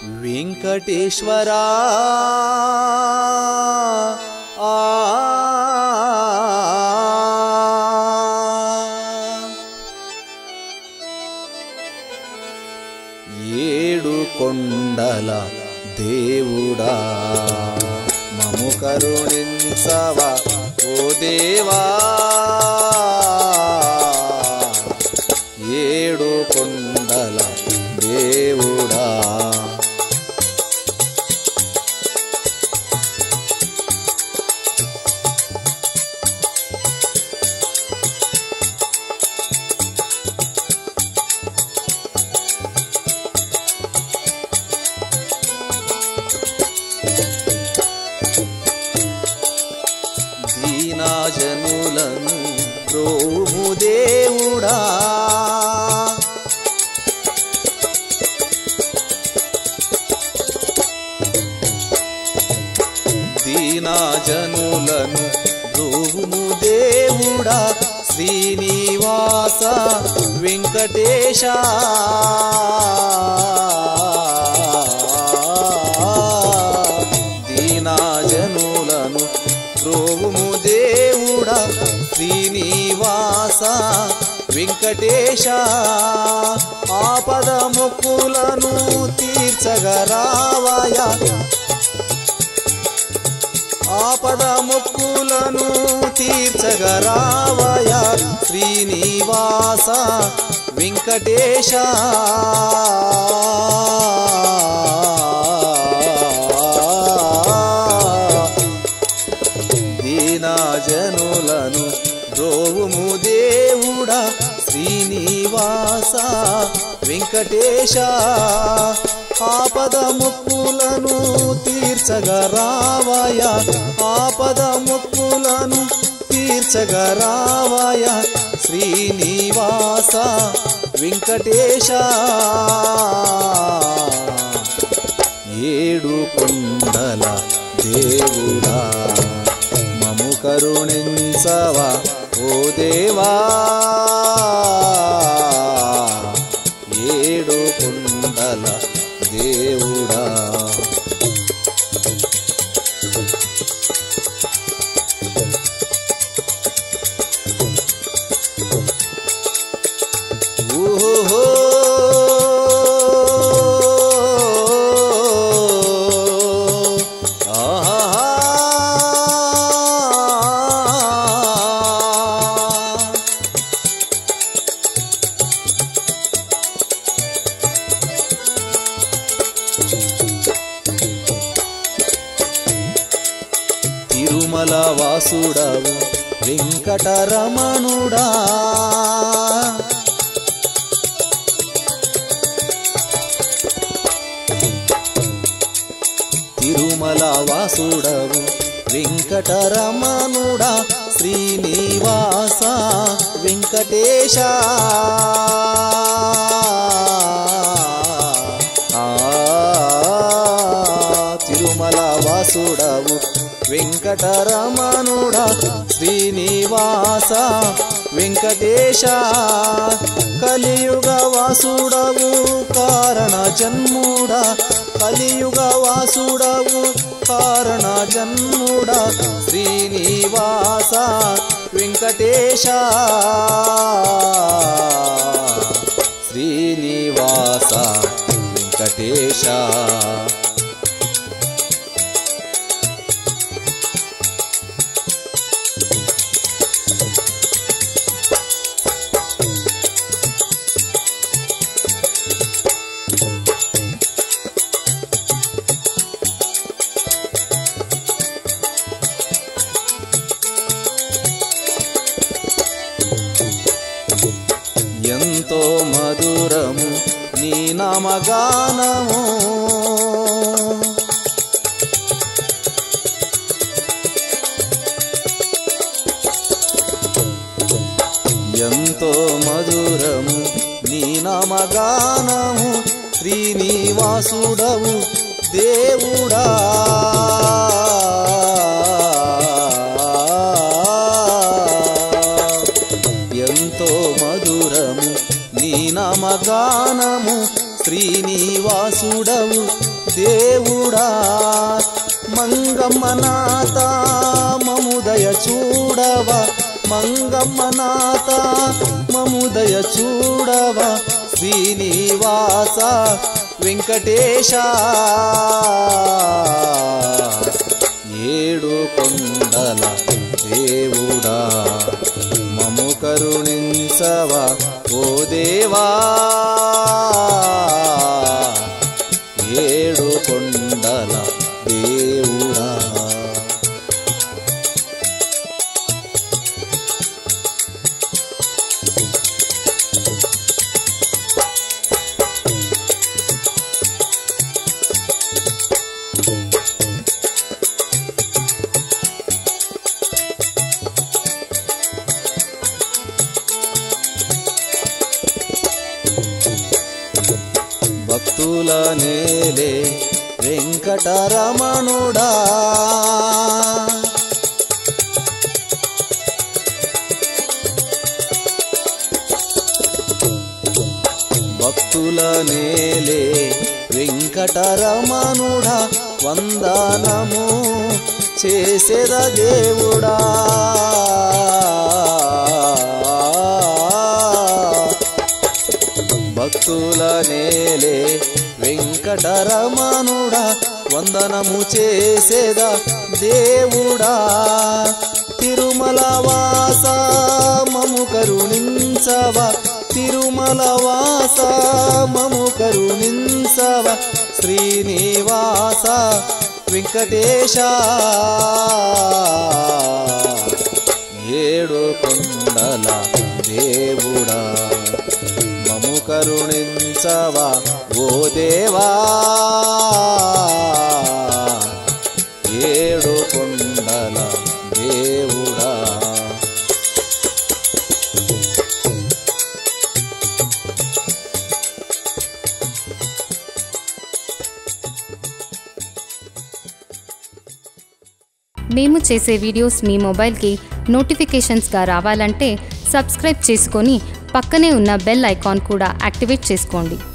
వెంకటేశ్వరా ఆ ఏడు కొండల దేవుడా మము కరుణించవా ఓ దేవా ఏడు కొండల దేవుడా దీనాజనులను ప్రోము దేవుడా దీనాజనులను ప్రోము దేవుడా శ్రీనివాస వెంకటేశ దీనాజనులను ప్రోము దేవుడా శ్రీనివాస వెంకటేశ ఆపద ముక్కులను తీర్చగరావయ ఆపద ముక్కులను తీర్చగరావయ శ్రీనివాస వెంకటేశ దీనాజనులను రోవుము దేవుడా శ్రీనివాస వెంకటేశ ఆపద ముక్కులను తీర్చగరావయ ఆపద ముక్కులను తీర్చగరావయ శ్రీనివాస వెంకటేశ ఏడు కొండల దేవుడా మము కరుణించవా ఓ దేవా ఏడు కొండల దేవుడా ఊహో ఆహా తిరుమల వాసుడవు వెంకటరమణుడా తిరుమల వాసుడవు వెంకటరమణుడా శ్రీనివాస వెంకటేశ ఆ తిరుమల వాసుడవు వెంకటరమణుడా శ్రీనివాస వెంకటేశ కలియుగ వాసుడవు కారణ జన్ముడా కలియుగ వాసుడవు కారణ జన్ముడా శ్రీనివాస వెంకటేశ శ్రీనివాస వెంకటేశ ఎంతో మధురము నీ నామగానము ఎంతో మధురము నీ నామగానము శ్రీనివాసుడవు దేవుడా ఎంతో మధురము నీ నామగానము శ్రీనివాసుడవు శ్రీనివాసుడవు దేవుడా మంగమ్మ నాత మముదయ చూడవ మంగమ్మ నాత మముదయ చూడవ శ్రీనివాస వెంకటేశ ఏడు కొండల దేవుడా మము కరుణించవ ఓ దేవా ఏడు కొండల దేవుడా భక్తుల నేలే వెంకటరమణుడా భక్తుల నేలే వెంకటరమణుడా వందనము చేసేద దేవుడా భక్తుల నేలే వెంకటరమణుడా వందనము చేసేద దేవుడా తిరుమల వాస మము కరుణించవ తిరుమల వాస మము కరుణించవ శ్రీనివాస వెంకటేశ ఏడు కొండల దేవుడా మము కరుణించవా ఓ దేవా ఏడు కొండల దేవుడా మేము చేసే వీడియోస్ మీ మొబైల్కి నోటిఫికేషన్స్గా రావాలంటే సబ్స్క్రైబ్ చేసుకొని పక్కనే ఉన్న బెల్ ఐకాన్ కూడా యాక్టివేట్ చేసుకోండి